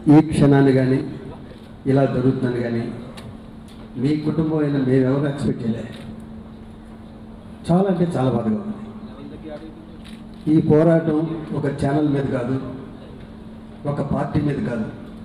ఈ క్షణాన్ని కానీ ఇలా జరుగుతుందని కానీ మీ కుటుంబం అయినా మేము ఎవరు ఎక్స్పెక్ట్ చేయలే చాలా అంటే చాలా బాధగా ఉంది ఈ పోరాటం ఒక ఛానల్ మీద కాదు ఒక పార్టీ మీద కాదు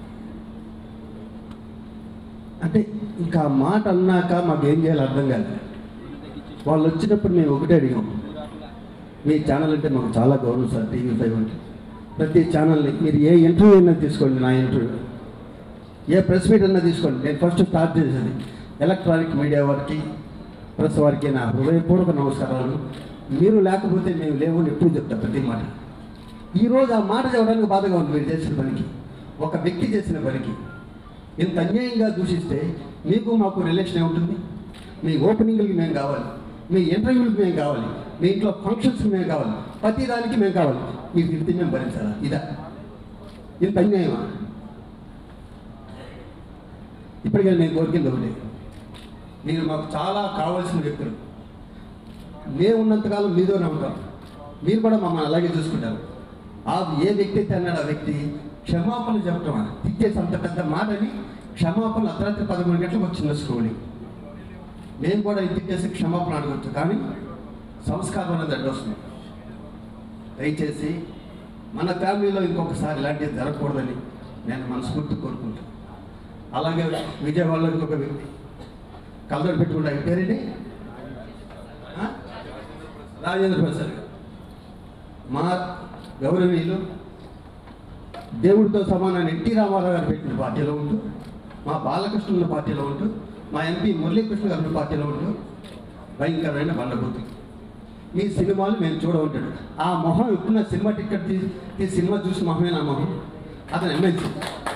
అంటే ఇంకా ఆ మాట అన్నాక మాకు ఏం చేయాలో అర్థం కాదు వాళ్ళు వచ్చినప్పుడు మేము ఒకటే అడిగాం మీ ఛానల్ అంటే మాకు చాలా గౌరవం సార్ టీవీ ఫైవ్ అంటే ప్రతి ఛానల్ని మీరు ఏ ఇంటర్వ్యూ అయినా తీసుకోండి నా ఇంటర్వ్యూ ఏ ప్రెస్ మీట్ అన్నా తీసుకోండి నేను ఫస్ట్ స్టార్ట్ చేసేది ఎలక్ట్రానిక్ మీడియా వారికి ప్రెస్ వారికి నా హృదయపూర్వక నమస్కారాలు మీరు లేకపోతే మేము లేవు అని ఎప్పుడు చెప్తా ప్రతి మాట ఈరోజు ఆ మాట చెప్పడానికి బాధగా ఉంది మీరు చేసిన పనికి ఒక వ్యక్తి చేసిన పనికి ఇంత అన్యాయంగా దూషిస్తే మీకు మాకు రిలేషన్ ఏముంటుంది మీ ఓపెనింగ్లకి మేము కావాలి మీ ఇంటర్వ్యూలకి మేము కావాలి మీ ఇంట్లో ఫంక్షన్స్కి మేము కావాలి ప్రతి దానికి మేము కావాలి మీరు తిరిగి మేము భరించాలా ఇదా ఇంత అన్యాయమా ఇప్పటికే నేను కోరికింది ఒకటి మీరు మాకు చాలా కావాల్సిన వ్యక్తులు మేము ఉన్నంతకాలం మీతోనే ఉంటాం మీరు కూడా మమ్మల్ని అలాగే చూసుకుంటారు ఆ ఏ వ్యక్తి అయితే అన్నాడు ఆ వ్యక్తి క్షమాపణ చెప్పటమా తిట్టేసి అంత పెద్ద మాటని క్షమాపణ అర్ధరాత్రి పదకొండు గంటలకు వచ్చిన స్కూలింగ్ మేము కూడా ఇది తిట్టేసి క్షమాపణ అడగచ్చు కానీ సంస్కారం అనేది అడ్డొస్తుంది దయచేసి మన ఫ్యామిలీలో ఇంకొకసారి ఇలాంటివి జరగకూడదని నేను మనస్ఫూర్తి కోరుకుంటాను అలాగే విజయవాడలో ఇంకొక వ్యక్తి కలదోడు పెట్టుకుంటా ఆయన పేరేంటి ఆ? రాజేంద్ర ప్రసాద్ గారు మా గౌరవీయులు దేవుడితో సమానాన్ని ఎన్టీ రామారావు గారు పెట్టిన పార్టీలో ఉంటూ మా బాలకృష్ణ పార్టీలో ఉంటూ మా ఎంపీ మురళీకృష్ణ గారి పార్టీలో ఉంటూ భయంకరమైన బండబూతు మీ సినిమాలు మేము చూడ ఉంటాడు ఆ మొహం ఎప్పుడు సినిమా టికెట్ తీసి ఈ సినిమా చూసి మొహమే నా మొహం అతను ఎమ్మెల్సీ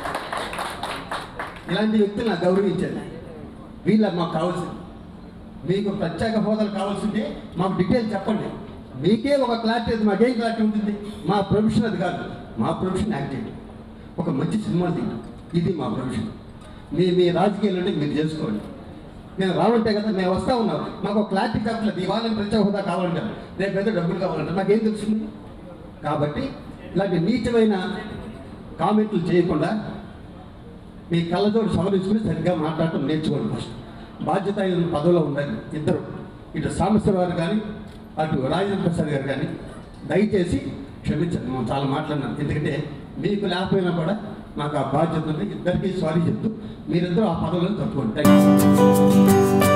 ఇలాంటి వ్యక్తులు నాకు గౌరవించాలి వీళ్ళ మాకు కావాల్సింది మీకు ప్రత్యేక హోదాలు కావాల్సిందే మాకు డీటెయిల్ చెప్పండి మీకే ఒక క్లారిటీ ఉంది మాకేం క్లారిటీ ఉంటుంది మా ప్రొఫెషన్ అది కాదు మా ప్రొఫెషన్ యాక్టింగ్ ఒక మంచి సినిమా తీయడం ఇది మా ప్రొఫెషన్ మీ మీ రాజకీయాలు అంటే మీరు చేసుకోండి నేను రావంటే కదా మేము వస్తా ఉన్నాం మాకు ఒక క్లారిటీ చెప్పలేదు ఇవాళ ప్రత్యేక హోదా కావాలంటారు రేపు ఏదో డబ్బులు కావాలంటారు నాకేం తెలుస్తుంది కాబట్టి ఇలాంటి నీచమైన కామెంట్లు చేయకుండా మీ కళ్ళతోటి సవరించుకుని సరిగ్గా మాట్లాడటం నేర్చుకోండి ఫస్ట్ బాధ్యత అయిన పదవిలో ఉండాలి ఇద్దరు ఇటు సాంబశ్వర గారు కానీ అటు రాజేంద్ర ప్రసాద్ గారు కానీ దయచేసి క్షమించండి మనం చాలా మాట్లాడినాం ఎందుకంటే మీకు లేకపోయినా కూడా మాకు ఆ బాధ్యత ఉంది ఇద్దరికీ సారీ చెప్తూ మీరిద్దరూ ఆ పదవులను తప్పుకోండి థ్యాంక్ యూ